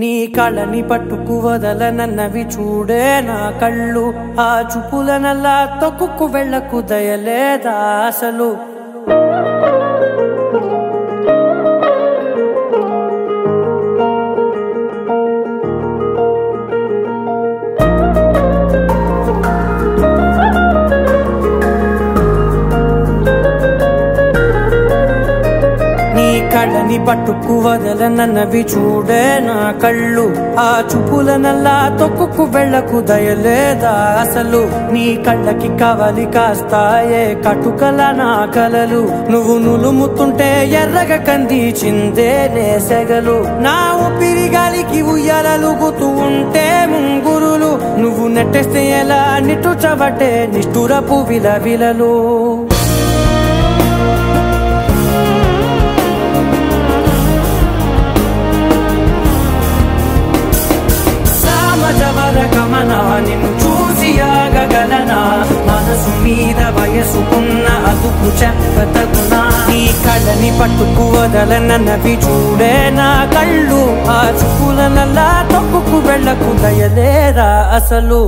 నీ కళ్ళని పట్టుకు వదలనన్నవి చూడే నా కళ్ళు ఆ చూపులనల్లా తొక్కుకు వెళ్ళకు దయలేదా అసలు నీ కళ్ళని పట్టుకు వదలనన్నవి చూడే నా కళ్ళు ఆ చూపులనల్లా తొక్కుకు వెళ్ళకు దయలేదా అసలు నీ కళ్ళకి కవలి కాస్తాయే కటుకల నా కలలు నువ్వు నులుముతుంటే ఎర్రగ కంది చిందే నేసెగలు నా ఊపిరి గాలికి ఉయ్యాలలుగుతూ ఉంటే ముంగురులు నువ్వు నెట్టేస్తే ఎలా నిట్టుచబట్టే నిష్ఠురపు విలవిలలు సామజవర గమన నిన్ను చూసి ఆగగలనా మనసు మీద వయసుకున్న అదుపు చెప్పతగునా నీ కళ్ళని పట్టుకు వదలనన్నవి చూడే నా కళ్ళు ఆ చూపులనల్లా తొక్కుకు వెళ్ళకు దయలేరా అసలు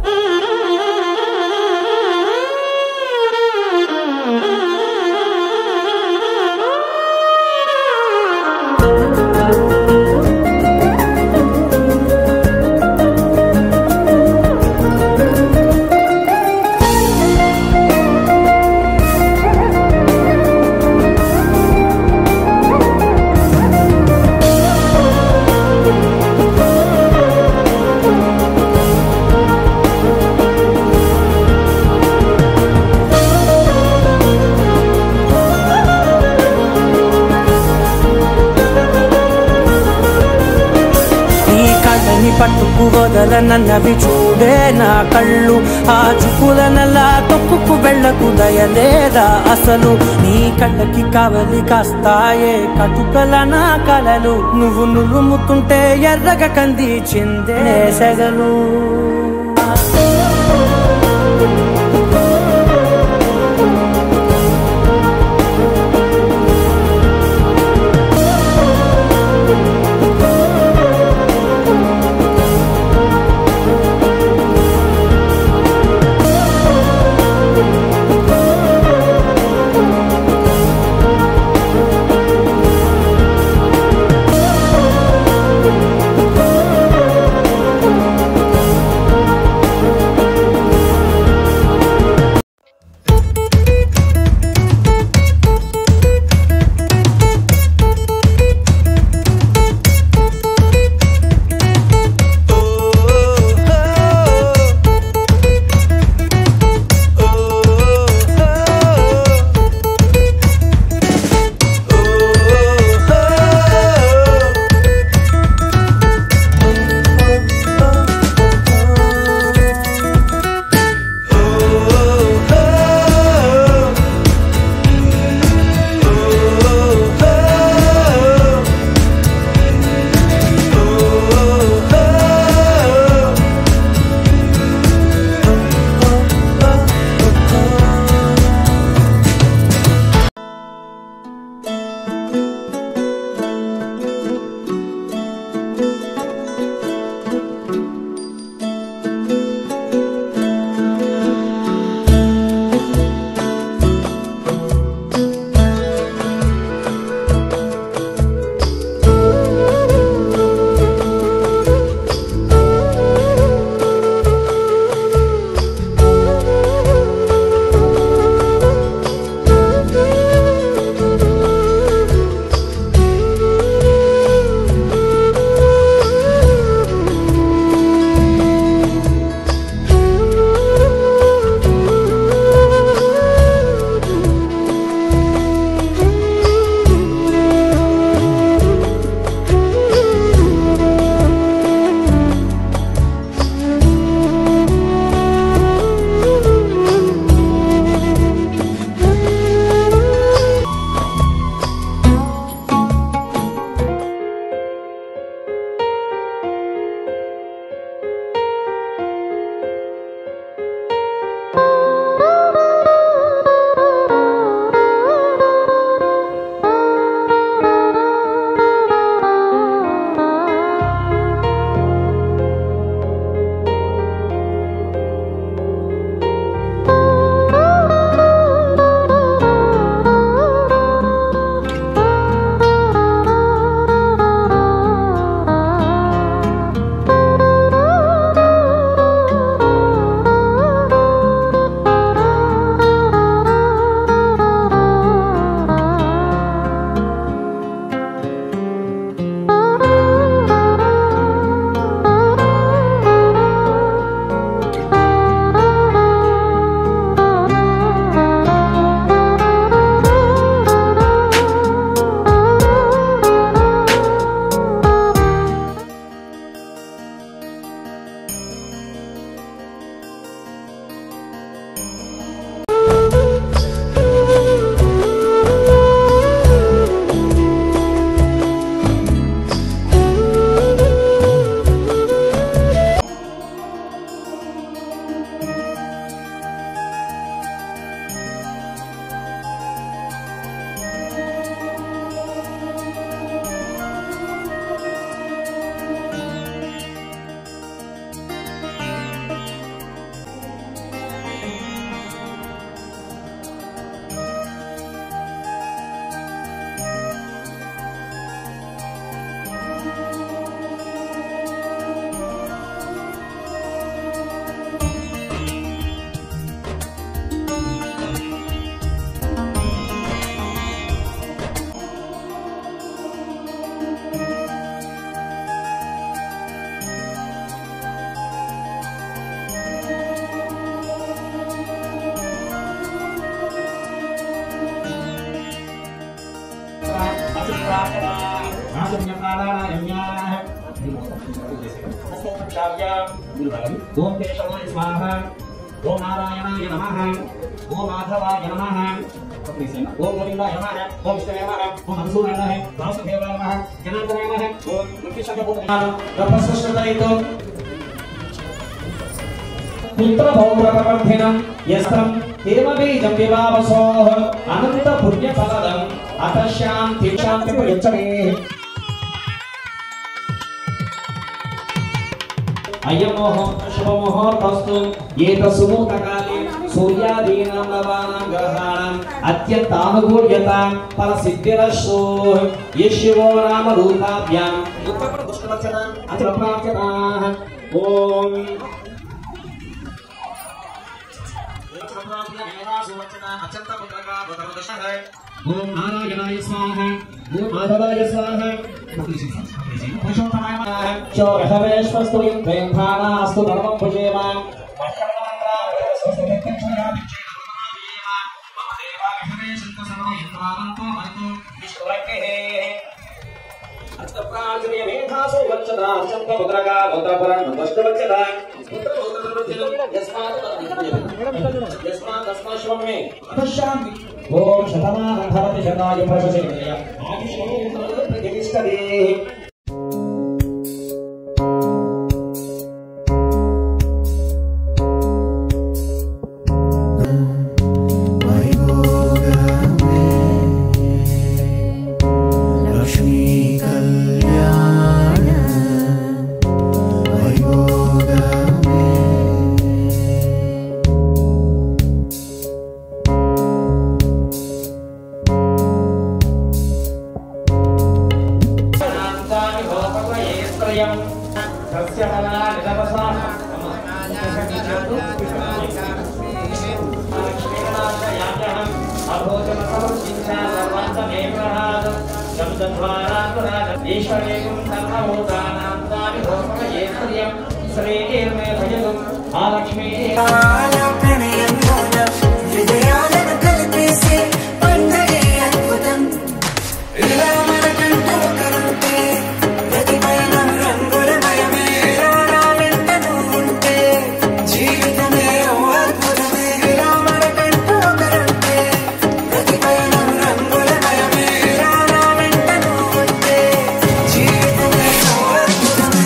నీ కళ్ళని పట్టుకు వదలనన్నవి చూడే నా కళ్ళు ఆ చూపులనల్లా తొక్కుకు వెళ్ళకు దయలేదా అసలు నీ కళ్ళకి కవలి కాస్తాయే కటుకల నా కలలు నువ్వు నులుముతుంటే ఎర్రగ కంది చిందే సెగలు ఓం కేశవాయ స్వాహ ఓం నారాయణాయ నమః ఓం మాధవాయ నమః ఓం గోవిందాయ నమః ఓం విష్ణువే నమః ఓం మధుసూదనాయ నమః వాసుదేవాయ నమః జనార్దనాయ నమః ఓం ముఖ్యశంకరూపం పుత్రపౌరవర్ధినం యస్తం దేవబీజం వివావసోః అనంత పుణ్యఫలదం అత శాంతి శాంతి ప్రయచ్చమే అయ్యమోహం శుభముహూర్తస్తు ఏత సుమూతకాలే సూర్యాదీనాం నవానాం గ్రహాణం అత్యంతానుకూల్యత ఫల సిద్ధిరస్సు యశివో నామ రూపాభ్యాం ఉత్తమ దుష్టవచన అచల ప్రార్థనా ఓం ఓం నారాయణాయ స్వాహ ఓం మాధవాయ స్వాహ చోరహవేశ్వస్తు యుద్ధేంద్రానాస్తు ధర్మం భుజేమ ఓం శతమానం భవతి శతాయ ప్రశస్య ఆయుష్మేంద్రతిష్టదే లక్ష్మీ కళ్యాణ వైభోగమే మహాలక్ష్మీ ప్రణయంలోన హృదయాలను కలిపేసే పండగే అద్భుతం ఇలా మనకంటూ ఒకరుంటే ప్రతి పయనం రంగులమయమే నా వెంట నువ్వుంటే జీవితమే ఓ అద్భుతమే ఇలా మనకంటూ ఒకరుంటే ప్రతి పయనం రంగులమయమే నా వెంట నువ్వుంటే జీవితమే ఓ అద్భుతమే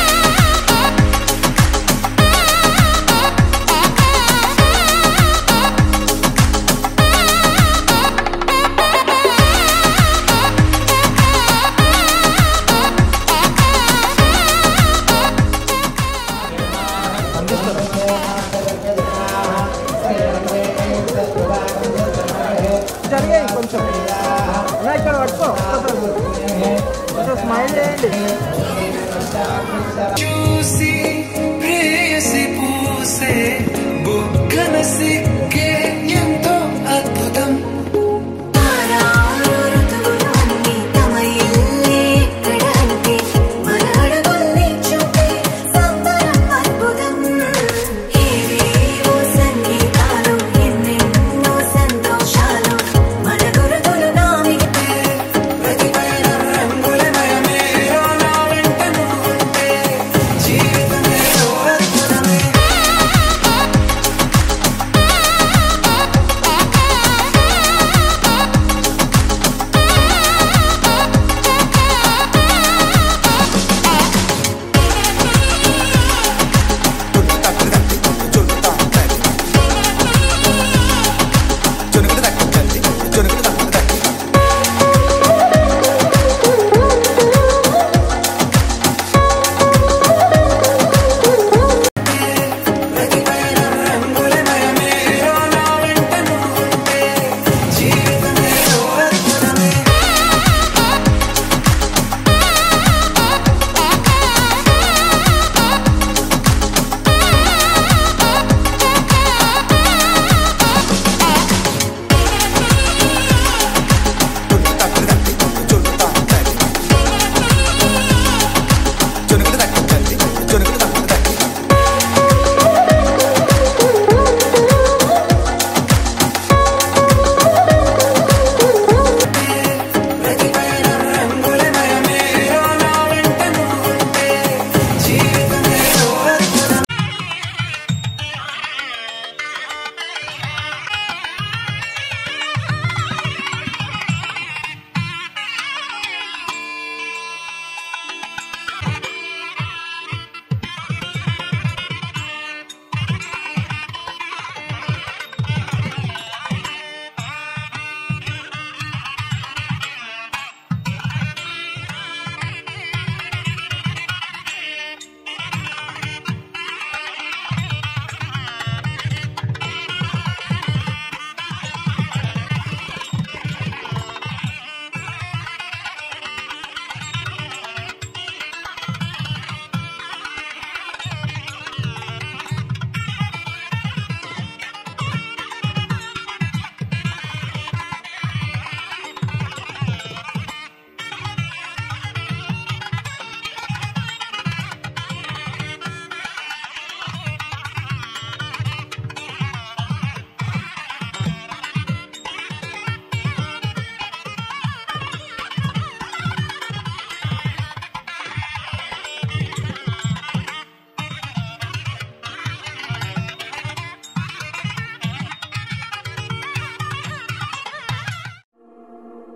జరిగే కొంచెం ఇలా ఇక్కడ పట్టుకో కొంచెం స్మైల్ చేయండి చూసి ప్రేయసి పూసే బుగ్గన సిగ్గే ఎంతో అద్భుతం ప్రతి పయనం రంగులమయమే నా వెంట నువ్వుంటే జీవితం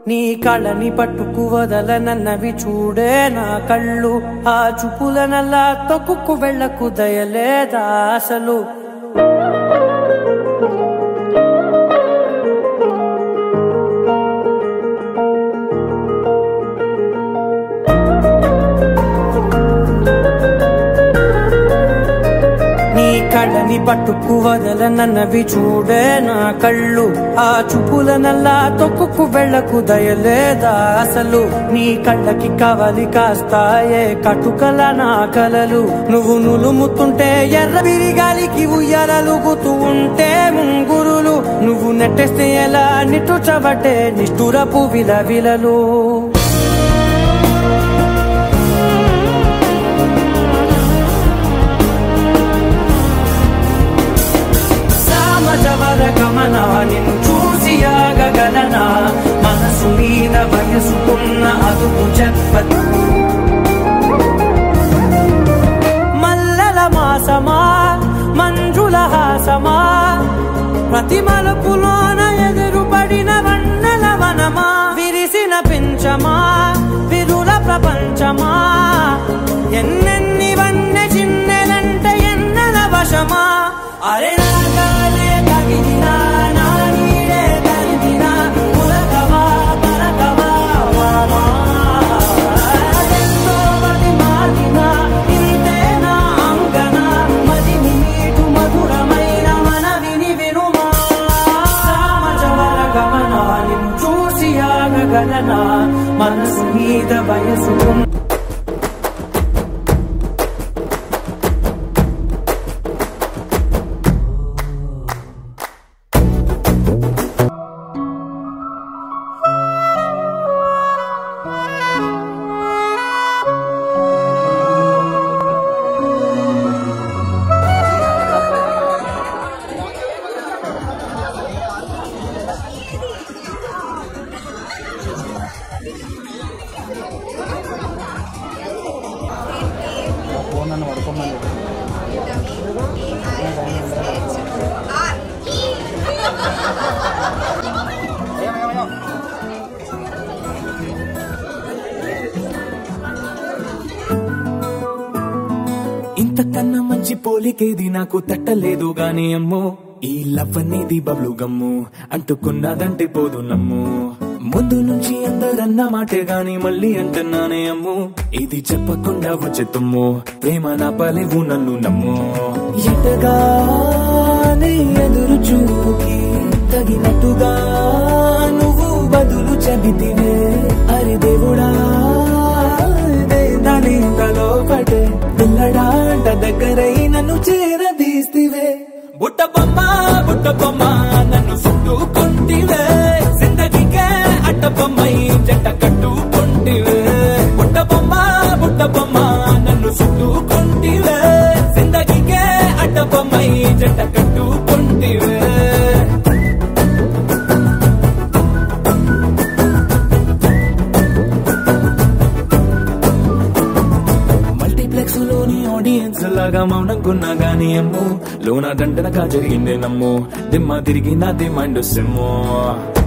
నీ కళని పట్టుకు వదలనన్నవి చూడే నా కళ్ళు ఆ చూపులనల్లా తొక్కుకు వెళ్ళకు దయలేదా అసలు నీ కళ్ళని పట్టుకు వదలనన్నవి చూడే నా కళ్ళు ఆ చూపులనల్లా తొక్కుకు వెళ్ళకు దయలేదా అసలు నీ కళ్ళకి కవలి కాస్తాయే కటుకల నా కలలు నువ్వు నులుముతుంటే ఎర్ర బిరిగాలికి ఉయ్యాలలుగుతూ ఉంటే ముంగురులు నువ్వు నెట్టేస్తే ఎలా నిట్టుచబట్టే నిష్ఠురపు విలవిలలు సామజవర గమన నిన్ను చూసి ఆగగలనా మనసు మీద వయసుకున్న అదుపు చెప్పదు మల్లల మాసమా మంజుల హాసమా ప్రతి మలుపులోన ఎదురుపడిన వన్నెల వనమా విరిసిన పించమా విరుల ప్రపంచమా ఎన్నెన్ని వన్నె చిన్నెలంటే ఎన్నెల వశమా అరే నాగాలే తగిలినా నా నీడే తరిమినా పులకవా పలకవా వామా ఎంతో మది మారినా ఇంతే నా అంగన మదిని నీటు మధురమైన మనవిని వినుమా సామజవర గమన నిన్ను చూసి ఆగగలనా మనసు మీద వయసుకున్న ఇంతకన్నా మంచి పోలికేది నాకు తట్టలేదు గాని అమ్మో ఈ లవ్ అనేది బబ్లు గమ్ము అంటుకున్నదంటే పోదు నమ్ము ముందు నుంచి అందరన్న మాటే గాని మళ్ళీ అంటున్నానే అమ్ము ఇది చెప్పకుండా వచ్చే తుమ్ము ప్రేమ నా పలేవు నన్ను నమ్ము ఎటగానే ఎదురు చూపుకి తగినట్టుగా నువ్వు బదులు చెబితివే అరే దేవుడా దాని ఇంతలో పడే పిల్లడాంట దగ్గరై నన్ను చేరదీస్తివే బుట్ట బొమ్మ బుట్ట బొమ్మ నన్ను చుట్టుకుంటివే జిందగీకే అట్ట బొమ్మై జంట కట్టుకుంటివే బుట్ట బొమ్మ బుట్ట బొమ్మ నన్ను చుట్టుకుంటివే జిందగీకే అట్ట బొమ్మై జంట కట్టుకుంటివే మల్టీప్లెక్స్ లోని ఆడియన్స్ లాగా మౌనంకున్నా గానీ అమ్ము లోన దండనగా జరిగిందే నమ్ము దిమ్మ తిరిగి నాది మైండ్ సిమ్ము